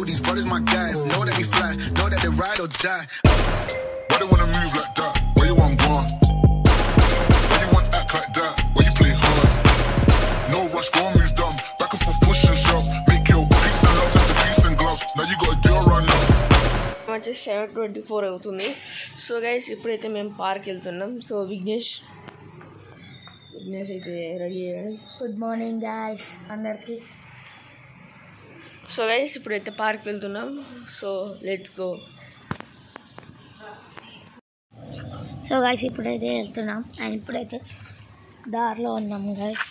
these brothers my guys. Know that we fly, know that they ride or die. Why they wanna move like that? Where you want gone? Why you want act like that? Why you play hard? No rush, go and move dumb. Back and forth, push and shove. Make your peace and love turn to peace and gloves. Now you gotta do it right now. వచ్చేసి seven twenty four అవుతుంది so guys ఇప్పుడైతే మేము park వెళ్తున్నాం so Vignesh Vignesh అయితే ready అయ్యాడు good morning guys అందరికి so guys ఇప్పుడైతే park వెళ్తున్నాం so let's go so guys ఇప్పుడైతే వెళ్తున్నాం అండ్ ఇప్పుడైతే దారిలో ఉన్నాం గాయస్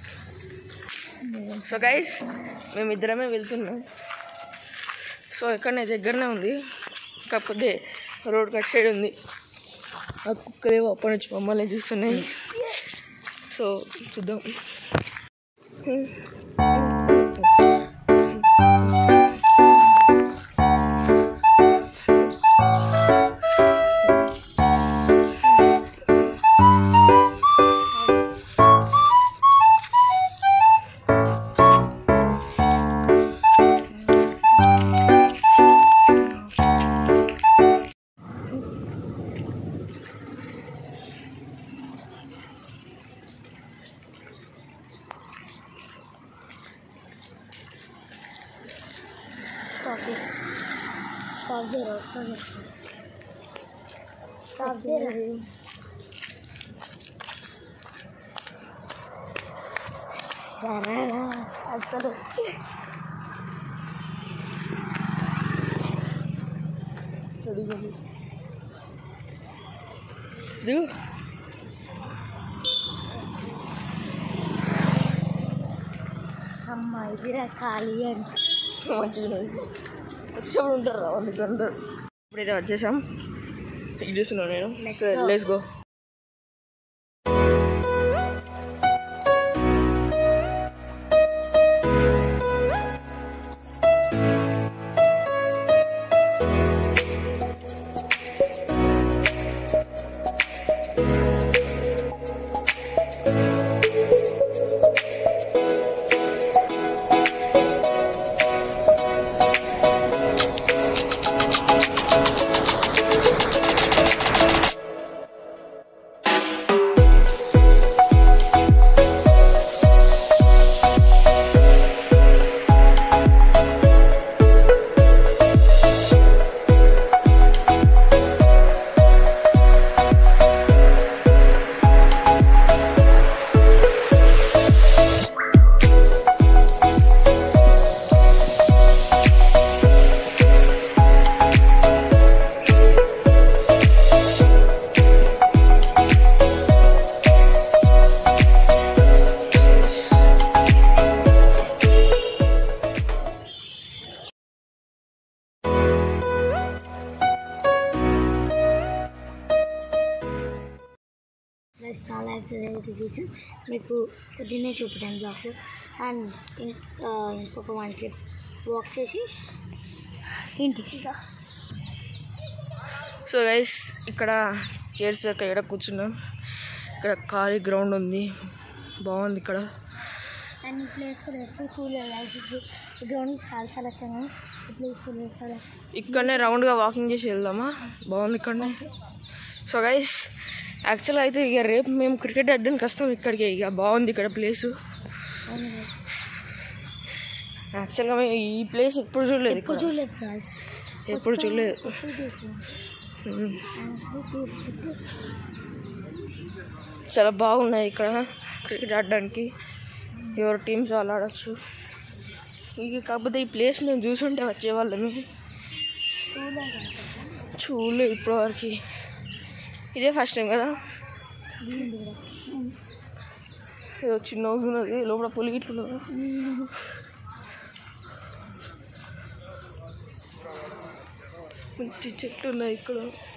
సో గైస్ మేమిద్దరమే వెళ్తున్నాం సో ఇక్కడనే దగ్గరనే ఉంది కాకపోతే రోడ్ కట్ సైడ్ ఉంది ఆ కుక్కలేవో అప్పటి నుంచి మమ్మల్ని చూస్తున్నాయి సో చూద్దాం స్టాప్ స్టాప్ చేయరు స్టాప్ చేయరు అసలు దిగు అమ్మ ఇది ఖాళీ అని మంచిగా ఉన్నది వచ్చేప్పుడు ఉంటారు రా అందుకు అందరు ఇప్పుడైతే వచ్చేసాం పిక్ చేస్తున్నాను నేను Let's సరే go. లెట్స్ గో ప్లస్ చాలా ఎక్సర్సైజ్ చేసి మీకు పొద్దున్నే చూపించాను బ్లాగ్స్ అండ్ ఇంకా ఇంకొక వన్ ట్రిప్ వాక్ చేసి ఇంటికి ఇక సో గైస్ ఇక్కడ చైర్స్ దగ్గర ఇక్కడ కూర్చున్నాం ఇక్కడ ఖాళీ గ్రౌండ్ ఉంది బాగుంది ఇక్కడ అండ్ ఈ ప్లేస్ కూడా ఎప్పుడు కూల్ ఈ గ్రౌండ్ చాలా చాలా వచ్చాను ఈ ప్లేస్ కూడా చాలా ఇక్కడనే రౌండ్గా వాకింగ్ చేసి వెళ్దామా బాగుంది ఇక్కడనే సో గైస్ యాక్చువల్గా అయితే ఇక రేపు మేము క్రికెట్ ఆడడానికి వస్తాం ఇక్కడికి ఇక బాగుంది ఇక్కడ ప్లేసు అవును guys. యాక్చువల్గా మేము ఈ ప్లేస్ ఎప్పుడు చూడలేదు ఎప్పుడు ఇక్కడ చూడలేదు గాయస్ ఎప్పుడు చూడలేదు ఎప్పుడు చూసాను ఉమ్. And చూస్తే చాలా బాగున్నాయి ఇక్కడ క్రికెట్ ఆడడానికి ఎవరు టీమ్స్ వాళ్ళు ఆడచ్చు ఇక కాకపోతే ఈ ప్లేస్ మేము చూసుంటే వచ్చేవాళ్ళమే చూడలేదు చూడలే ఇప్పటివరకు ఇదే ఫస్ట్ టైం కదా దీని కూడా ఏదో చిన్న హౌస్ ఉన్నది లోపల పులి గిట్లు ఉన్నది మంచి చెట్లు ఉన్నాయి ఇక్కడ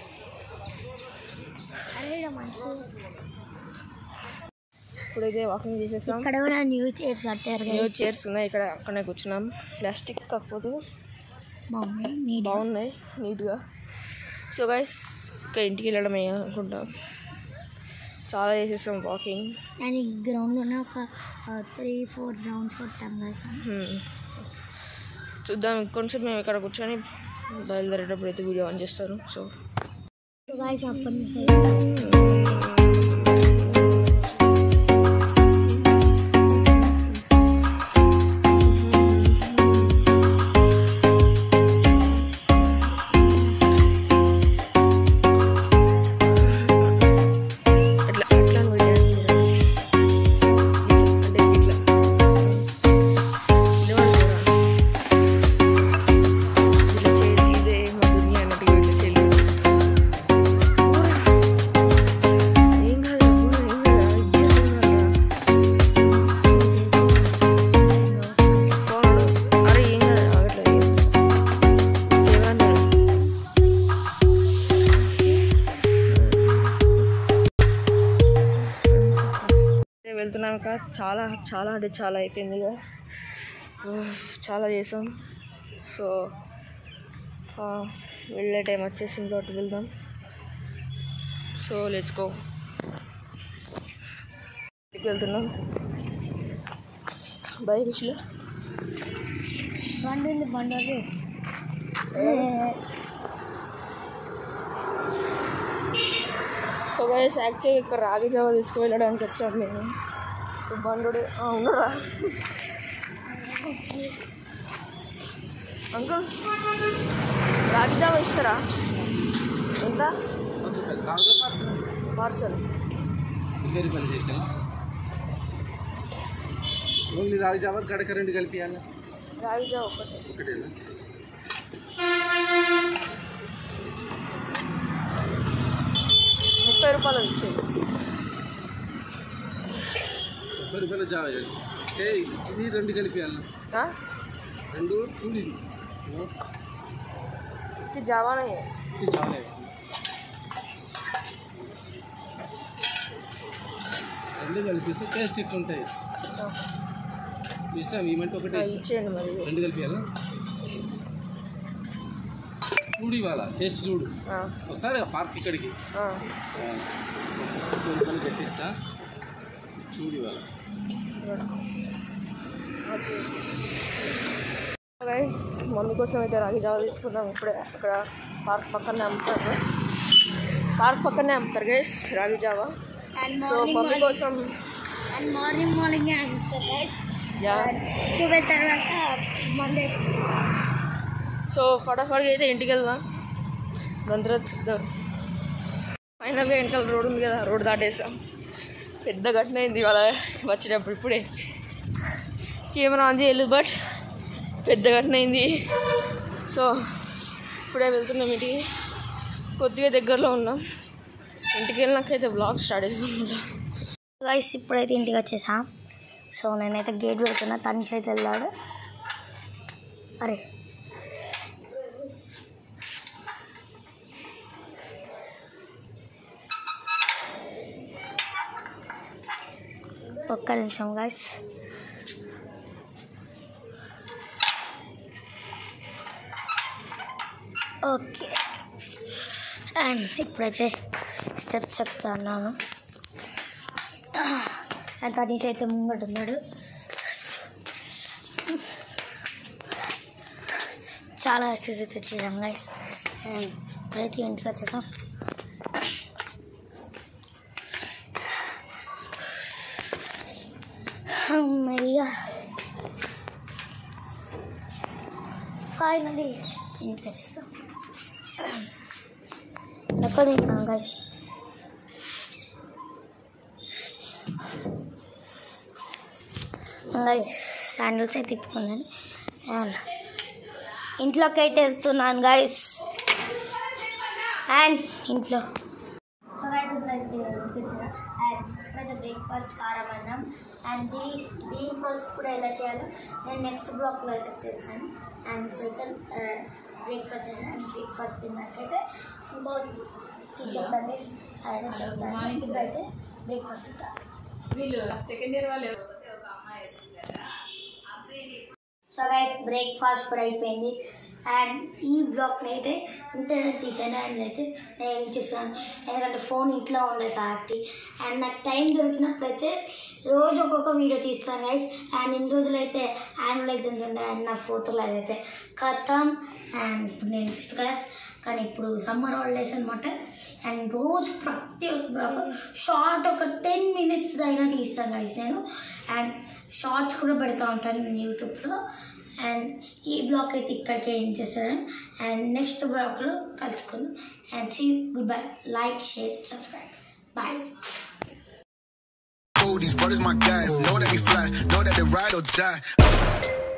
అరే ఈడ మంచిగా ఇప్పుడైతే వాకింగ్ చేసేసాం ఇక్కడ కూడా న్యూ చైర్స్ కట్టారు న్యూ guys. చైర్స్ ఉన్నాయి ఇక్కడ అక్కడనే కూర్చున్నాం ప్లాస్టిక్ కాకపోతే బాగున్నాయి నీట్ బాగున్నాయి నీట్గా సో గైస్ ఇంకా ఇంటికి వెళ్ళడమే అనుకుంటా చాలా చేసేసాం వాకింగ్ అండ్ ఈ గ్రౌండ్లోనే ఒక త్రీ ఫోర్ రౌండ్స్ కొట్టాం కదా హ్మ్. చూద్దాం కొంచెం మేము ఇక్కడ కూర్చొని బయలుదేరేటప్పుడు అయితే వీడియో ఆన్ చేస్తాను సో సో గాయస్ అప్పటి నుంచి అట్లా అట్లా వీడియో అంటే ఇట్లా ఇదేమంటారా? ఇట్లా చేసి ఇదే మా దునియా అన్నట్టుగా ఇట్లా చేయలేదు ఏం కాదు ఊరా, ఏం కాదు పోరాడు. అరే ఏం కాదు అట్లా ఏమన్నారు వెళ్తున్నాక చాలా చాలా అంటే చాలా అయిపోయింది ఇక ఉఫ్, చాలా చేసాం సో ఆ, వెళ్ళే టైం వచ్చేసి ఇంకోటి వెళ్దాం సో లెట్స్ గో ఇంటికి వెళ్తున్నాం బాయ్ రిషిలో బండి ఉంది బండి అది సో గైస్ యాక్చువల్ ఇక్కడ రాగి జావ తీసుకువెళ్ళడానికి వచ్చాం మేము బండు ఉన్నారా అంకుల్ రాగి జావ ఇస్తారా ఎంత పార్సల్ పని చేసాం ఓన్లీ రాగి జావా గడక రెండు కలిపియాలి రాగి జావ ఒకటి ఒకటేనా ముప్పై రూపాయలు ఇచ్చేది ముప్పై రూపాయల జావా ఏ ఇది రెండు కలిపియాలి ఆ? రెండు చూడు ఇది ఇది జావానే ఇది జావా రెండు కలిపిస్తే టేస్ట్ ఎక్కువ ఉంటాయి ఇష్టం ఏమంటే ఒకటే ఇష్టం ఇచ్చేయండి మరి రెండు కలిపియాలా చూడు ఇవాళ టేస్ట్ చూడు ఆ, ఒకసారి పార్క్ ఇక్కడికి ఆ. కొన్ని పని పెట్టిస్తా చూడు ఇవాళ గైస్ మమ్మీ కోసం అయితే రాగి జావ తీసుకున్నాం ఇప్పుడే అక్కడ పార్క్ పక్కనే అమ్ముతారు పార్క్ పక్కనే అమ్ముతారు గైస్ రాగి జావ అండ్ సో మార్నింగ్ మమ్మీ కోసం అండ్ మార్నింగ్ మార్నింగ్ అంటారు గైస్ యా ట్వెల్వ్ తర్వాత మండే సో ఫటాఫట్గా అయితే ఇంటికి వెళ్దాం దాని తర్వాత చూద్దాం ఫైనల్గా వెనకాల రోడ్ ఉంది కదా రోడ్ దాటేసాం పెద్ద ఘటన అయింది ఇవాళ వచ్చేటప్పుడు ఇప్పుడే కెమెరా ఆన్ చేయలేదు బట్ పెద్ద ఘటన అయింది సో ఇప్పుడే వెళ్తున్నాం ఇంటికి కొద్దిగా దగ్గరలో ఉన్నాం ఇంటికి వెళ్ళినాకైతే బ్లాగ్ స్టార్ట్ చేస్తాం గైస్ ఇప్పుడైతే ఇంటికి వచ్చేసా సో నేనైతే గేట్ పెడుతున్నా తనిష్ అయితే వెళ్ళాడు అరే ఒక్క నిమిషం గైస్ ఓకే అండ్ ఇప్పుడైతే స్టెప్స్ చెప్తున్నాను అండ్ తనీష్ అయితే ముంగట ఉన్నాడు చాలా ఎక్సైజ్ అయితే వచ్చేసాం గైస్ అండ్ ఇప్పుడైతే ఇంటికి వచ్చేసాం అమ్మయ్యా ఫైనలీ ఇంటికి వచ్చేసాం ఎక్కడ ఉన్నాం గైస్ గైస్ శాండిల్స్ అయితే తిప్పుకున్నాను అండ్ ఇంట్లోకి అయితే వెళ్తున్నాను గైస్ అండ్ ఇంట్లో సో గైస్ ఇప్పుడైతే ఇంటికి అండ్ ఇప్పుడైతే బ్రేక్ఫాస్ట్ కారం అన్నం అండ్ దీ దీని ప్రాసెస్ కూడా ఎలా చేయాలో నేను నెక్స్ట్ బ్లాక్లో అయితే చేస్తాను అండ్ ఇప్పుడైతే బ్రేక్ఫాస్ట్ అయినా అండ్ బ్రేక్ఫాస్ట్ తిన్నాకైతే ఇంకో చెప్తాను అయితే చెప్తాను ఇప్పుడైతే బ్రేక్ఫాస్ట్ సో గైస్ బ్రేక్ఫాస్ట్ కూడా అయిపోయింది అండ్ ఈ బ్లాగ్ని అయితే ఇంటర్నెట్ తీసాను అండ్ అయితే నేను చేస్తాను ఎందుకంటే ఫోన్ ఇంట్లో ఉండదు కాబట్టి అండ్ నాకు టైం దొరికినప్పుడు అయితే రోజు ఒక్కొక్క వీడియో తీస్తాను గైస్ అండ్ ఇన్ని రోజులు అయితే యాన్యువల్ ఎగ్జామ్స్ ఉండే అండ్ నా ఫోటోలు అదైతే కథం అండ్ ఇప్పుడు నేను ఫిఫ్త్ క్లాస్ కానీ ఇప్పుడు సమ్మర్ హాలిడేస్ అనమాట అండ్ రోజు ప్రతి ఒక్క బ్లాగ్ షార్ట్ ఒక టెన్ మినిట్స్ అయినా తీస్తాను గైస్ నేను అండ్ షార్ట్స్ కూడా పెడతా ఉంటాను నేను యూట్యూబ్లో అండ్ ఈ బ్లాగ్ అయితే ఇక్కడికే ఏం చేస్తాను అండ్ నెక్స్ట్ బ్లాగ్లో కలుసుకుందాం and see good bye like share subscribe bye Oh, these brothers my guys. Know that we fly. Know that they ride or die.